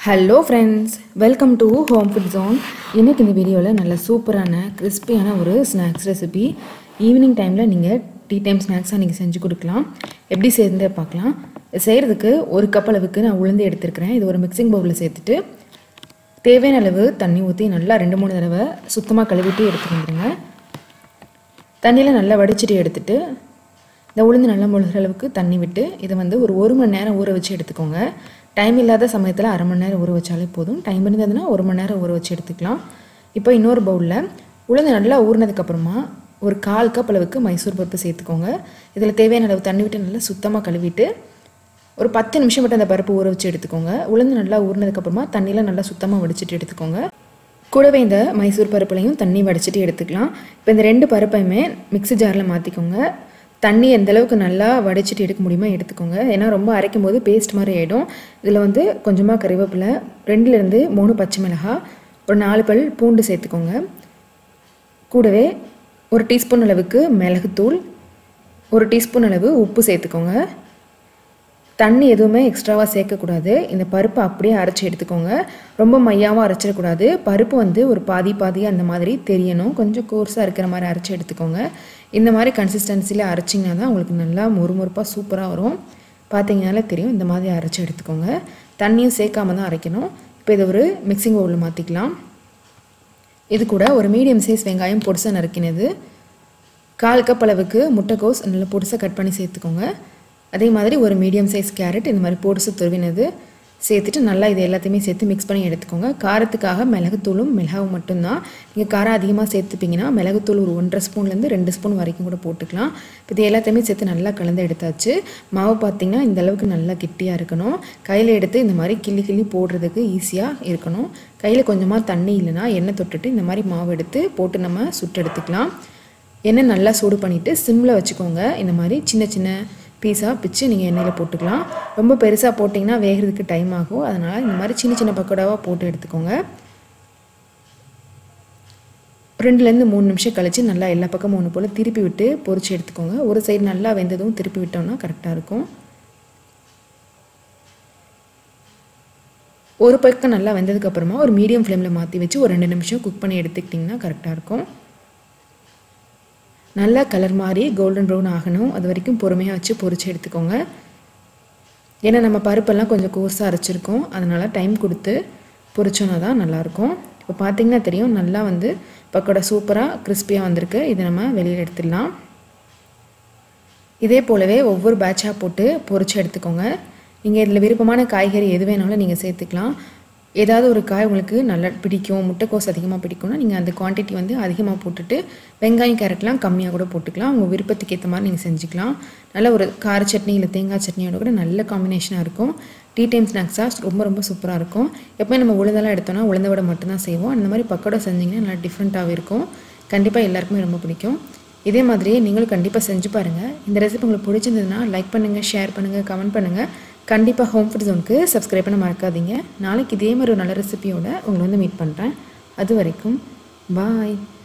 hello friends welcome to home food zone இன்றைக்கி இந்த வீடியோவில் நல்ல சூப்பரான கிறிஸ்பியான ஒரு ஸ்நாக்ஸ் ரெசிபி ஈவினிங் டைமில் நீங்கள் டீ டைம் ஸ்நாக்ஸாக நீங்கள் செஞ்சு கொடுக்கலாம் எப்படி சேர்ந்து பார்க்கலாம் இது செய்கிறதுக்கு ஒரு கப் அளவுக்கு நான் உளுந்து எடுத்துருக்கிறேன் இது ஒரு மிக்சிங் பவுலில் சேர்த்துட்டு தேவையான அளவு தண்ணி ஊற்றி நல்லா ரெண்டு மூணு தடவை சுத்தமாக கழுவிட்டு எடுத்து வந்துடுங்க தண்ணியில் நல்லா வடிச்சிட்டு எடுத்துட்டு இந்த உளுந்து நல்லா முழுகிற அளவுக்கு தண்ணி விட்டு இதை வந்து ஒரு ஒரு மணி நேரம் ஊற வச்சு எடுத்துக்கோங்க டைம் இல்லாத சமயத்தில் அரை மணி நேரம் ஊற வச்சாலே போதும் டைம் இருந்ததுன்னா ஒரு மணி நேரம் ஊற வச்சு எடுத்துக்கலாம் இப்போ இன்னொரு பவுலில் உளுந்து நல்லா ஊறினதுக்கப்புறமா ஒரு கால் கப் அளவுக்கு மைசூர் பருப்பு சேர்த்துக்கோங்க இதில் தேவையான அளவு தண்ணி விட்டு நல்லா சுத்தமாக கழுவிட்டு ஒரு பத்து நிமிஷம் மட்டும் அந்த பருப்பு ஊற வச்சு எடுத்துக்கோங்க உளுந்து நல்லா ஊறினதுக்கப்புறமா தண்ணியில் நல்லா சுத்தமாக வடிச்சிட்டு எடுத்துக்கோங்க கூடவே இந்த மைசூர் பருப்புலையும் தண்ணி வடிச்சிட்டு எடுத்துக்கலாம் இப்போ இந்த ரெண்டு பருப்பையுமே மிக்ஸி ஜாரில் மாற்றிக்கோங்க தண்ணி எந்த அளவுக்கு நல்லா வடிச்சிட்டு எடுக்க முடியுமோ எடுத்துக்கோங்க ஏன்னா ரொம்ப அரைக்கும் போது பேஸ்ட் மாதிரி ஆகிடும் இதில் வந்து கொஞ்சமாக கறிவேப்பிலை ரெண்டுலேருந்து மூணு பச்சை மிளகாய் ஒரு நாலு பல் பூண்டு சேர்த்துக்கோங்க கூடவே ஒரு டீஸ்பூன் அளவுக்கு மிளகுத்தூள் ஒரு டீஸ்பூன் அளவு உப்பு சேர்த்துக்கோங்க தண்ணி எதுவுமே எக்ஸ்ட்ராவாக சேர்க்கக்கூடாது இந்த பருப்பை அப்படியே அரைச்சி எடுத்துக்கோங்க ரொம்ப மையாவும் அரைச்சிடக்கூடாது பருப்பு வந்து ஒரு பாதி பாதி அந்த மாதிரி தெரியணும் கொஞ்சம் கோர்ஸாக இருக்கிற மாதிரி அரைச்சி எடுத்துக்கோங்க இந்த மாதிரி கன்சிஸ்டன்சியில் அரைச்சிங்கன்னா தான் உங்களுக்கு நல்லா முறுமுறுப்பாக சூப்பராக வரும் பார்த்தீங்கனாலே தெரியும் இந்த மாதிரி அரைச்சி எடுத்துக்கோங்க தண்ணியும் சேர்க்காம தான் அரைக்கணும் இப்போ இதை ஒரு மிக்சிங் பவுலில் மாற்றிக்கலாம் இது கூட ஒரு மீடியம் சைஸ் வெங்காயம் பொடிசாக நறுக்கினது கால் கப் அளவுக்கு முட்டைக்கோஸ் நல்லா பொடிசாக கட் பண்ணி சேர்த்துக்கோங்க அதே மாதிரி ஒரு மீடியம் சைஸ் கேரட் இந்த மாதிரி பொடிசு துருவினது சேர்த்துட்டு நல்லா இது எல்லாத்தையுமே சேர்த்து மிக்ஸ் பண்ணி எடுத்துக்கோங்க காரத்துக்காக மிளகுத்தூளும் மிளகாவும் மட்டும்தான் நீங்கள் காரம் அதிகமாக சேர்த்துப்பீங்கன்னா மிளகுத்தூள் ஒரு ஒன்றரை ஸ்பூன்லேருந்து ரெண்டு ஸ்பூன் வரைக்கும் கூட போட்டுக்கலாம் இப்போ இது எல்லாத்தையுமே சேர்த்து நல்லா கலந்து எடுத்தாச்சு மாவு பார்த்திங்கன்னா இந்த அளவுக்கு நல்லா கெட்டியாக இருக்கணும் கையில் எடுத்து இந்த மாதிரி கிள்ளி கிள்ளி போடுறதுக்கு ஈஸியாக இருக்கணும் கையில் கொஞ்சமாக தண்ணி இல்லைன்னா எண்ணெய் தொட்டுட்டு இந்த மாதிரி மாவு எடுத்து போட்டு நம்ம சுட்டு எடுத்துக்கலாம் எண்ணெய் நல்லா சூடு பண்ணிவிட்டு சிம்மில் வச்சுக்கோங்க இந்த மாதிரி சின்ன சின்ன பீஸாக பிச்சு நீங்கள் எண்ணெயில் போட்டுக்கலாம் ரொம்ப பெருசாக போட்டிங்கன்னா வேகிறதுக்கு டைம் ஆகும் அதனால் இந்த மாதிரி சின்ன சின்ன பக்கோடாவாக போட்டு எடுத்துக்கோங்க ரெண்டுலேருந்து மூணு நிமிஷம் கழித்து நல்லா எல்லா பக்கமும் ஒன்று போல் திருப்பி விட்டு பொரிச்சு எடுத்துக்கோங்க ஒரு சைடு நல்லா வெந்ததும் திருப்பி விட்டோம்னா கரெக்டாக இருக்கும் ஒரு பக்கம் நல்லா வெந்ததுக்கப்புறமா ஒரு மீடியம் ஃப்ளேமில் மாற்றி வச்சு ஒரு ரெண்டு நிமிஷம் குக் பண்ணி எடுத்துக்கிட்டிங்கன்னா கரெக்டாக இருக்கும் நல்லா கலர் மாதிரி கோல்டன் ப்ரௌன் ஆகணும் அது வரைக்கும் பொறுமையாக வச்சு பொரிச்சு எடுத்துக்கோங்க ஏன்னா நம்ம பருப்பெல்லாம் கொஞ்சம் கோர்ஸாக அரைச்சிருக்கோம் அதனால் டைம் கொடுத்து பொரிச்சோன்னா தான் நல்லாயிருக்கும் இப்போ பார்த்திங்கன்னா தெரியும் நல்லா வந்து பக்கோடா சூப்பராக கிறிஸ்பியாக வந்திருக்கு இதை நம்ம வெளியில் எடுத்துடலாம் இதே போலவே ஒவ்வொரு பேட்சாக போட்டு பொரிச்சு எடுத்துக்கோங்க நீங்கள் இதில் விருப்பமான காய்கறி எது வேணாலும் நீங்கள் சேர்த்துக்கலாம் ஏதாவது ஒரு காய் உங்களுக்கு நல்லா பிடிக்கும் முட்டைக்கோஸ் அதிகமாக பிடிக்கும்னா நீங்கள் அந்த குவான்டிட்டி வந்து அதிகமாக போட்டுட்டு வெங்காயம் கேரட்லாம் கம்மியாக கூட போட்டுக்கலாம் உங்கள் விருப்பத்துக்கு ஏற்ற மாதிரி நீங்கள் செஞ்சுக்கலாம் நல்ல ஒரு கார சட்னி இல்லை தேங்காய் சட்னியோட கூட நல்ல காம்பினேஷனாக இருக்கும் டீ டைம் ஸ்நாக்ஸாக ரொம்ப ரொம்ப சூப்பராக இருக்கும் எப்போ நம்ம உளுந்தெல்லாம் எடுத்தோம்னா உளுந்த வடை மட்டும்தான் செய்வோம் அந்த மாதிரி பக்கோடா செஞ்சிங்கன்னா நல்லா டிஃப்ரெண்ட்டாகவே இருக்கும் கண்டிப்பாக எல்லாருக்குமே ரொம்ப பிடிக்கும் இதே மாதிரியே நீங்களும் கண்டிப்பாக செஞ்சு பாருங்கள் இந்த ரெசிபி உங்களுக்கு பிடிச்சிருந்ததுன்னா லைக் பண்ணுங்கள் ஷேர் பண்ணுங்கள் கமெண்ட் பண்ணுங்கள் கண்டிப்பாக ஹோம் ஃபுட் ஜோனுக்கு சப்ஸ்கிரைப் பண்ண மறக்காதீங்க நாளைக்கு இதே மாதிரி ஒரு நல்ல ரெசிபியோட உங்களை வந்து மீட் பண்ணுறேன் அது வரைக்கும் பாய்